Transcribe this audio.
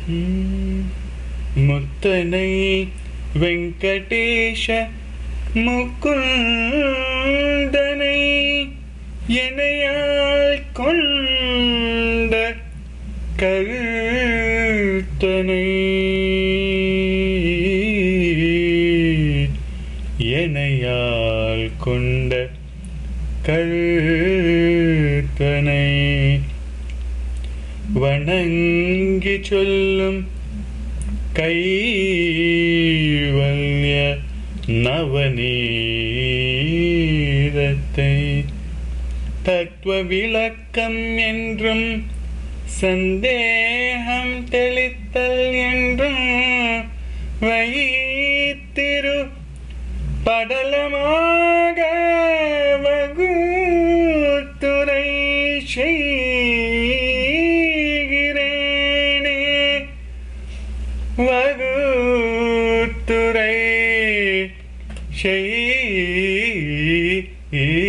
முத்தனை வெங்கடேஷ முகுந்தனை எனையால் கொண்ட கருத்தனை எனையால் கொண்ட கருத்தனை வணங்கி சொல்லும் கைவல்ய நவநீரத்தை தத்துவ விளக்கம் என்றும் சந்தேகம் தெளித்தல் என்றும் வைத்திரு படலமாக வகுத்துரை செய்கிறேனே வகுத்துரை செய்